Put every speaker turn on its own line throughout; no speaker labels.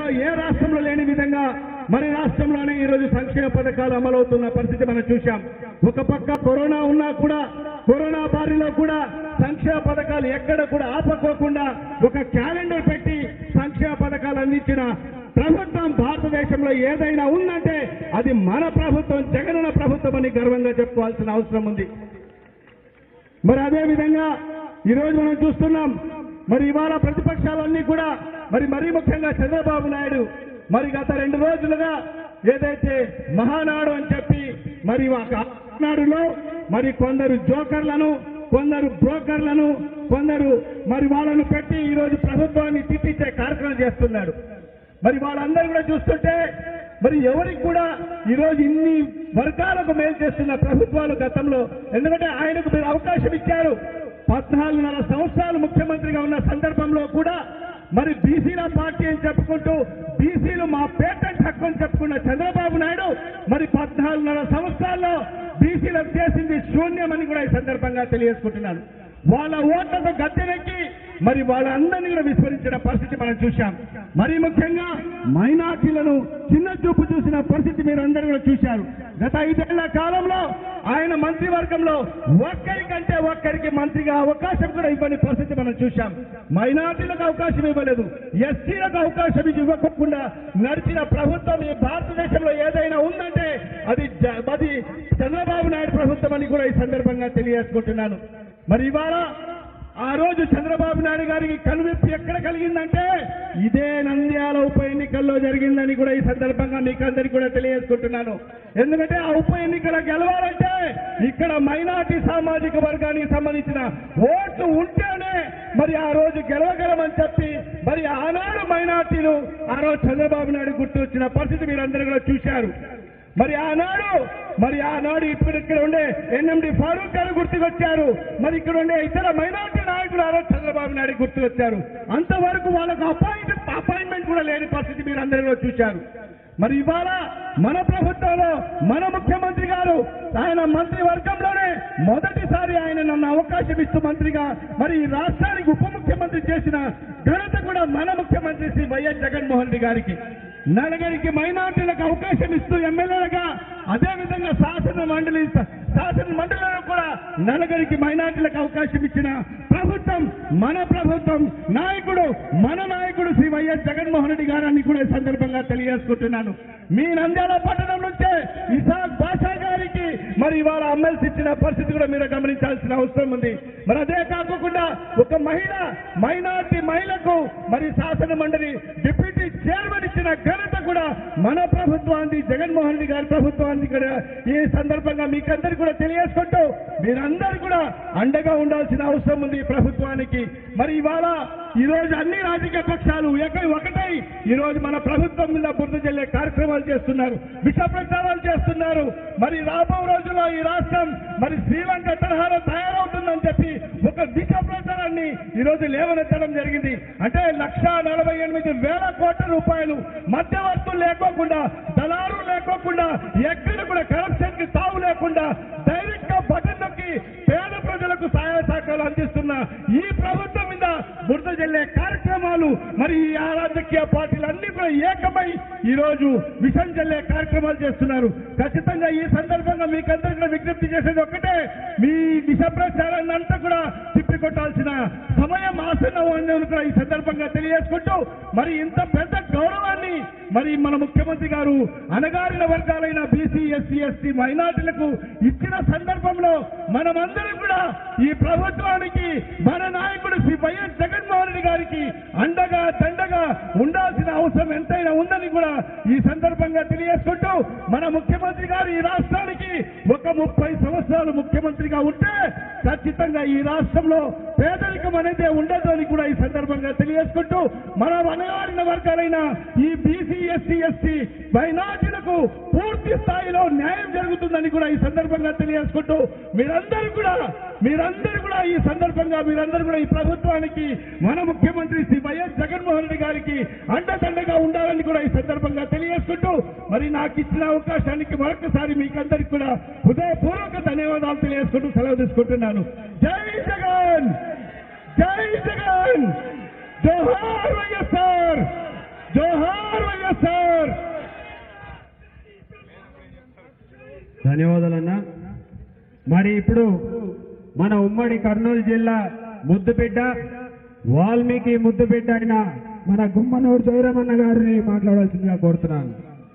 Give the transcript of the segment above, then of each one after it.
ఏ రాష్ట్రంలో లేని విధంగా మరి రాష్ట్రంలోనే ఈ రోజు సంక్షేమ పథకాలు అమలవుతున్న పరిస్థితి మనం చూశాం ఒక పక్క కరోనా ఉన్నా కూడా కరోనా బారిలో కూడా సంక్షేమ పథకాలు ఎక్కడ కూడా ఆపకోకుండా ఒక క్యాలెండర్ పెట్టి సంక్షేమ పథకాలు అందించిన ప్రభుత్వం భారతదేశంలో ఏదైనా ఉందంటే అది మన ప్రభుత్వం జగనన్న ప్రభుత్వం అని గర్వంగా చెప్పుకోవాల్సిన అవసరం ఉంది మరి అదే విధంగా ఈరోజు మనం చూస్తున్నాం మరి ఇవాళ ప్రతిపక్షాలన్నీ కూడా మరి మరీ ముఖ్యంగా చంద్రబాబు నాయుడు మరి గత రెండు రోజులుగా ఏదైతే మహానాడు అని చెప్పి మరి ఒక నాడులో మరి కొందరు జోకర్లను కొందరు బ్రోకర్లను కొందరు మరి వాళ్ళను పెట్టి ఈరోజు ప్రభుత్వాన్ని తిట్టించే కార్యక్రమం చేస్తున్నాడు మరి వాళ్ళందరూ కూడా చూస్తుంటే మరి ఎవరికి కూడా ఈరోజు ఇన్ని వర్గాలకు మేలు చేస్తున్న ప్రభుత్వాలు గతంలో ఎందుకంటే ఆయనకు మీరు అవకాశం ఇచ్చారు పద్నాలుగున్నర సంవత్సరాలు ముఖ్యమంత్రిగా ఉన్న సందర్భంలో కూడా మరి బీసీల పార్టీ అని చెప్పుకుంటూ బీసీలు మా పేటెంట్ హక్కు అని చెప్పుకున్న చంద్రబాబు నాయుడు మరి పద్నాలుగున్నర సంవత్సరాల్లో బీసీలకు చేసింది శూన్యమని కూడా ఈ సందర్భంగా తెలియజేసుకుంటున్నాను వాళ్ళ ఓట్లతో గద్దెనెక్కి మరి వాళ్ళందరినీ కూడా విస్మరించిన పరిస్థితి మనం చూశాం మరి ముఖ్యంగా మైనార్టీలను చిన్న చూపు చూసిన పరిస్థితి మీరు అందరూ కూడా చూశారు గత ఐదేళ్ల కాలంలో ఆయన మంత్రివర్గంలో ఒక్కరికంటే ఒక్కరికి మంత్రిగా అవకాశం కూడా ఇవ్వని పరిస్థితి మనం చూశాం మైనార్టీలకు అవకాశం ఇవ్వలేదు ఎస్సీలకు అవకాశం ఇవ్వకుండా నడిచిన ప్రభుత్వం ఈ భారతదేశంలో ఏదైనా ఉందంటే అది జ- అది చంద్రబాబు నాయుడు ప్రభుత్వం అని కూడా ఈ సందర్భంగా తెలియజేసుకుంటున్నాను మరి ఇవాళ ఆ రోజు చంద్రబాబు నాయుడు గారికి కనువిప్పు ఎక్కడ కలిగిందంటే ఇదే నంద్యాల ఉప ఎన్నికల్లో జరిగిందని కూడా ఈ సందర్భంగా మీకు అందరికీ కూడా తెలియజేసుకుంటున్నాను ఎందుకంటే ఆ ఉప ఎన్నికల గెలవాలంటే ఇక్కడ మైనార్టీ సామాజిక వర్గానికి సంబంధించిన ఓట్లు ఉంటేనే మరి ఆ రోజు గెలవగలమని చెప్పి మరి ఆనాడు మైనార్టీలు ఆ రోజు చంద్రబాబు నాయుడు గుర్తు వచ్చిన పరిస్థితి మీరందరూ కూడా చూశారు మరి ఆనాడు మరి ఆనాడు ఇప్పుడు ఇక్కడ ఉండే ఎన్ఎండి ఫారూక్ గారు గుర్తుకొచ్చారు మరి ఇక్కడ ఉండే ఇతర మైనార్టీ నాయకులు ఆ రోజు చంద్రబాబు నాయుడు గుర్తుకొచ్చారు అంతవరకు వాళ్ళకు అపాయింట్ అపాయింట్మెంట్ కూడా లేని పరిస్థితి మీరు అందరూ కూడా చూశారు మరి ఇవాళ మన ప్రభుత్వంలో మన ముఖ్యమంత్రి గారు ఆయన మంత్రివర్గంలోనే మొదటిసారి ఆయన నన్ను అవకాశం ఇస్తూ మంత్రిగా మరి ఈ రాష్ట్రానికి ఉప ముఖ్యమంత్రి చేసిన ఘనత కూడా మన ముఖ్యమంత్రి శ్రీ వైఎస్ జగన్మోహన్ రెడ్డి గారికి నలుగురికి మైనార్టీలకు అవకాశం ఇస్తూ ఎమ్మెల్యేలుగా అదేవిధంగా శాసన మండలి శాసన మండలిలో కూడా నలుగురికి మైనార్టీలకు అవకాశం ఇచ్చిన ప్రభుత్వం మన ప్రభుత్వం నాయకుడు మన నాయకుడు శ్రీ వైఎస్ జగన్మోహన్ రెడ్డి గారని కూడా ఈ సందర్భంగా తెలియజేసుకుంటున్నాను మీ నంద్యాల పట్టణం నుంచే ఇసాక్ బాషా గారికి మరి ఇవాళ ఎమ్మెల్సీ ఇచ్చిన పరిస్థితి కూడా మీరు గమనించాల్సిన అవసరం ఉంది మరి అదే కాకుండా ఒక మహిళ మైనార్టీ మహిళకు మరి శాసన మండలి డిప్యూటీ చైర్మన్ ఇచ్చిన ఘనత కూడా మన ప్రభుత్వాన్ని జగన్మోహన్ రెడ్డి గారి ప్రభుత్వాన్ని కూడా ఈ సందర్భంగా మీకందరికీ కూడా తెలియజేసుకుంటూ మీరందరూ కూడా అండగా ఉండాల్సిన అవసరం ఉంది ఈ ప్రభుత్వానికి మరి ఇవాళ ఈ రోజు అన్ని రాజకీయ పక్షాలు ఏకై ఒకటై ఈ రోజు మన ప్రభుత్వం మీద బురద జల్లే కార్యక్రమాలు చేస్తున్నారు విష ప్రచారాలు చేస్తున్నారు మరి రాబో రోజుల్లో ఈ రాష్ట్రం మరి శ్రీలంక తరహాలో తయారవుతుందని చెప్పి ఒక విష ప్రచారాన్ని ఈ రోజు లేవనెత్తడం జరిగింది అంటే లక్ష నలభై ఎనిమిది వేల కోట్ల రూపాయలు మధ్యవర్తులు లేకోకుండా దళారు లేకోకుండా ఎక్కడ కూడా కరప్షన్ కి తావు లేకుండా డైరెక్ట్ గా బటన్ నొక్కి పేద ప్రజలకు సహాయ సహకారాలు అందిస్తున్న ఈ ప్రభుత్వం మీద బురద జల్లే కార్యక్రమాలు మరి ఈ రాజకీయ పార్టీలన్నీ కూడా ఏకమై ఈ రోజు విషం జల్లే కార్యక్రమాలు చేస్తున్నారు ఖచ్చితంగా ఈ సందర్భంగా మీకందరికీ కూడా విజ్ఞప్తి చేసేది ఒక్కటే మీ విష ప్రచారాన్ని అంతా కూడా తిప్పికొట్టాల్సిన సమయం ఆసనం అని కూడా ఈ సందర్భంగా తెలియజేసుకుంటూ మరి ఇంత పెద్ద గౌరవాన్ని మరి మన ముఖ్యమంత్రి గారు అణగారిన వర్గాలైన బీసీ ఎస్సీ ఎస్టీ మైనార్టీలకు ఇచ్చిన సందర్భంలో మనమందరం కూడా ఈ ప్రభుత్వానికి మన నాయకుడు శ్రీ వైఎస్ జగన్మోహన్ రెడ్డి గారికి అండగా దండగా ఉండాల్సిన అవసరం ఎంతైనా ఉందని కూడా ఈ సందర్భంగా తెలియజేసుకుంటూ మన ముఖ్యమంత్రి గారు ఈ రాష్ట్రానికి ఒక ముప్పై సంవత్సరాలు ముఖ్యమంత్రిగా ఉంటే ఖచ్చితంగా ఈ రాష్ట్రంలో పేదరికం అనేది ఉండదు అని కూడా ఈ సందర్భంగా తెలియజేసుకుంటూ మన వనగాడిన వర్గాలైన ఈ బీసీ ఎస్సీ ఎస్టీ మైనార్టీలకు పూర్తి స్థాయిలో న్యాయం జరుగుతుందని కూడా ఈ సందర్భంగా తెలియజేసుకుంటూ మీరందరూ కూడా మీరందరూ కూడా ఈ సందర్భంగా మీరందరూ కూడా ఈ ప్రభుత్వానికి మన ముఖ్యమంత్రి శ్రీ వైఎస్ జగన్మోహన్ రెడ్డి గారికి అండదండగా ఉండాలని కూడా ఈ సందర్భంగా తెలియజేసుకుంటూ మరి నాకు ఇచ్చిన అవకాశానికి మరొకసారి మీకందరికీ కూడా హృదయపూర్వక ధన్యవాదాలు తెలియజేసుకుంటూ సెలవు తీసుకుంటున్నాను జై జగన్ జై జగన్ జోహార్ వైఎస్ఆర్ జోహార్ వైఎస్ఆర్
ధన్యవాదాలన్న మరి ఇప్పుడు మన ఉమ్మడి కర్నూలు జిల్లా ముద్దుబిడ్డ వాల్మీకి ముద్దుబిడ్డ అయిన మన గుమ్మనూరు జయరామన్న గారిని మాట్లాడాల్సిందిగా కోరుతున్నాను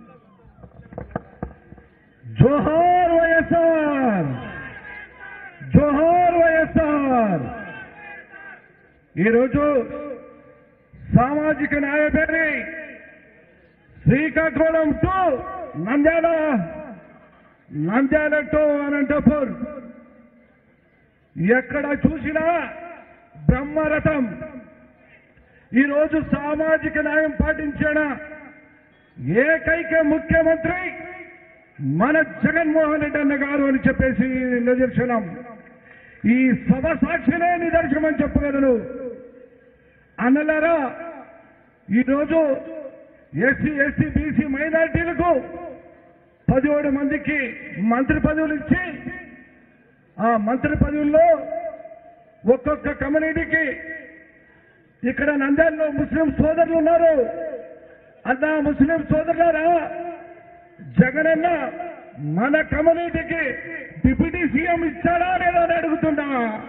జోహార్ వైఎస్ఆర్ జోహార్ వైఎస్ఆర్ ఈరోజు సామాజిక న్యాయ పేరి శ్రీకాకుళం టు నంద్యాల నంద్యాల టు అనంతపూర్ ఎక్కడ చూసినా బ్రహ్మరథం ఈరోజు సామాజిక న్యాయం పాటించిన ఏకైక ముఖ్యమంత్రి మన జగన్మోహన్ రెడ్డి అన్న గారు అని చెప్పేసి నిదర్శనం ఈ సభ సాక్షినే నిదర్శనం అని చెప్పగలను అన్నలారా ఈరోజు ఎస్సీ ఎస్టీ బీసీ మైనారిటీలకు పదిహేడు మందికి మంత్రి పదవులు ఇచ్చి ఆ మంత్రి పదవుల్లో ఒక్కొక్క కమ్యూనిటీకి ఇక్కడ నంద్యాలలో ముస్లిం సోదరులు ఉన్నారు అన్న ముస్లిం సోదరులారా జగనన్న మన కమ్యూనిటీకి డిప్యూటీ సీఎం ఇచ్చాడా లేదా అని అడుగుతున్నా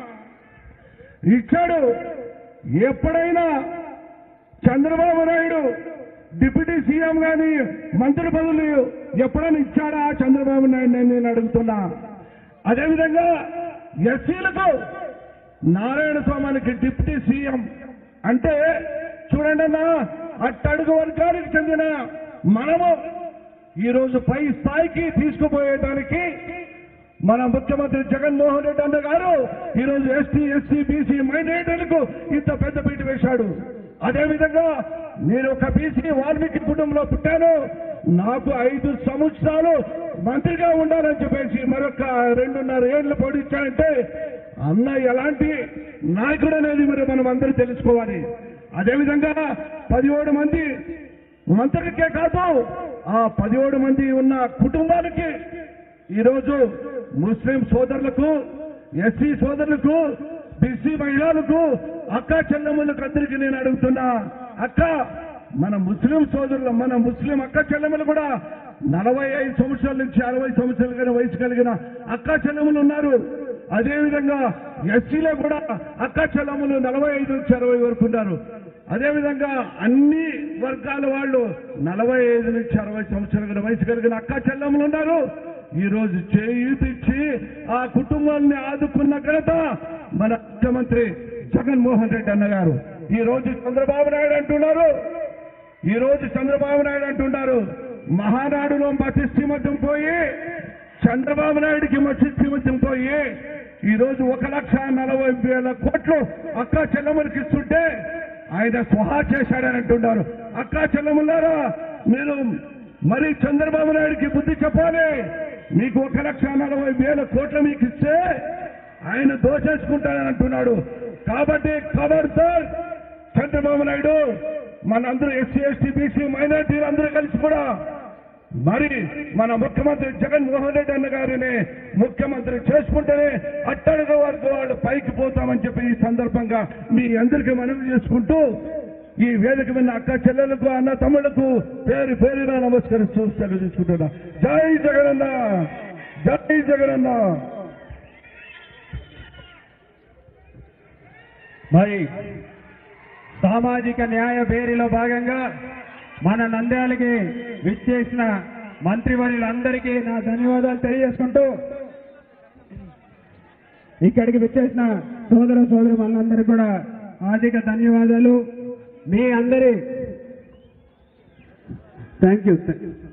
ఇచ్చాడు ఎప్పుడైనా చంద్రబాబు నాయుడు డిప్యూటీ సీఎం గాని మంత్రి పదవులు ఎప్పుడైనా ఇచ్చాడా చంద్రబాబు నాయుడు అని నేను అడుగుతున్నా అదేవిధంగా ఎస్సీలకు నారాయణ స్వామికి డిప్యూటీ సీఎం అంటే చూడండి అన్న అట్టడుగు వర్గానికి చెందిన మనము ఈరోజు పై స్థాయికి తీసుకుపోయేదానికి మన ముఖ్యమంత్రి జగన్మోహన్ రెడ్డి అన్న గారు ఈరోజు ఎస్టీ ఎస్సీ బీసీ మైనారిటీలకు ఇంత పెద్ద పీట వేశాడు అదేవిధంగా నేను ఒక బీసీ వాల్మీకి కుటుంబంలో పుట్టాను నాకు ఐదు సంవత్సరాలు మంత్రిగా ఉండాలని చెప్పేసి మరొక రెండున్నర ఏళ్లు పొడిచాడంటే అన్న ఎలాంటి నాయకుడు అనేది మరి మనం అందరూ తెలుసుకోవాలి అదేవిధంగా పదిహేడు మంది మంత్రులకే కాదు ఆ పదిహేడు మంది ఉన్న కుటుంబాలకి ఈరోజు ముస్లిం సోదరులకు ఎస్సీ సోదరులకు బీసీ మహిళలకు అక్క చెల్లెమ్మలకు అందరికీ నేను అడుగుతున్నా అక్క మన ముస్లిం సోదరులు మన ముస్లిం అక్క చెల్లెమ్మలు కూడా నలభై ఐదు సంవత్సరాల నుంచి అరవై సంవత్సరాల కలిగిన వయసు కలిగిన అక్క చెల్లెమ్మలు ఉన్నారు అదేవిధంగా ఎస్సీలో కూడా అక్క చెల్లెమ్మలు నలభై ఐదు నుంచి అరవై వరకు ఉన్నారు అదేవిధంగా అన్ని వర్గాల వాళ్ళు నలభై ఐదు నుంచి అరవై సంవత్సరాల కలిగిన వయసు కలిగిన అక్క చెల్లెమ్మలు ఉన్నారు ఈ రోజు చేయూతిచ్చి ఆ కుటుంబాన్ని ఆదుకున్న ఘనత మన ముఖ్యమంత్రి జగన్మోహన్ రెడ్డి అన్నగారు ఈ రోజు చంద్రబాబు నాయుడు అంటున్నారు ఈ రోజు చంద్రబాబు నాయుడు అంటున్నారు మహానాడులో మత్స్యమద్యం పోయి చంద్రబాబు నాయుడికి మత్స్యమద్యం పోయి ఈ రోజు ఒక లక్ష నలభై వేల కోట్లు అక్క చెల్లెమ్మలకి ఇస్తుంటే ఆయన స్వహా చేశాడని అంటున్నారు అక్క చెల్లెమ్మలారా మీరు మరి చంద్రబాబు నాయుడికి బుద్ధి చెప్పాలి మీకు ఒక లక్ష నలభై వేల కోట్లు మీకు ఇస్తే ఆయన దోచేసుకుంటాడని అంటున్నాడు కాబట్టి ఖబర్దార్ చంద్రబాబు నాయుడు మనందరూ ఎస్సీ ఎస్టీ బీసీ మైనార్టీలు అందరూ కలిసి కూడా మరి మన ముఖ్యమంత్రి జగన్మోహన్ రెడ్డి అన్న గారిని ముఖ్యమంత్రి చేసుకుంటేనే అట్టడుగు వరకు వాళ్ళు పైకి పోతామని చెప్పి ఈ సందర్భంగా మీ అందరికీ మనవి చేసుకుంటూ ఈ వేదిక మీద అక్క చెల్లెలకు అన్న తమ్ముళ్లకు పేరు పేరున నమస్కరిస్తూ సెలవు తీసుకుంటున్నా జై జగనన్న జై జగనన్న
మరి సామాజిక న్యాయ పేరులో భాగంగా మన నంద్యాలకి విచ్చేసిన మంత్రివర్యులందరికీ నా ధన్యవాదాలు తెలియజేసుకుంటూ ఇక్కడికి విచ్చేసిన సోదర సోదరు మనందరికీ కూడా ఆర్థిక ధన్యవాదాలు మీ అందరి థ్యాంక్ యూ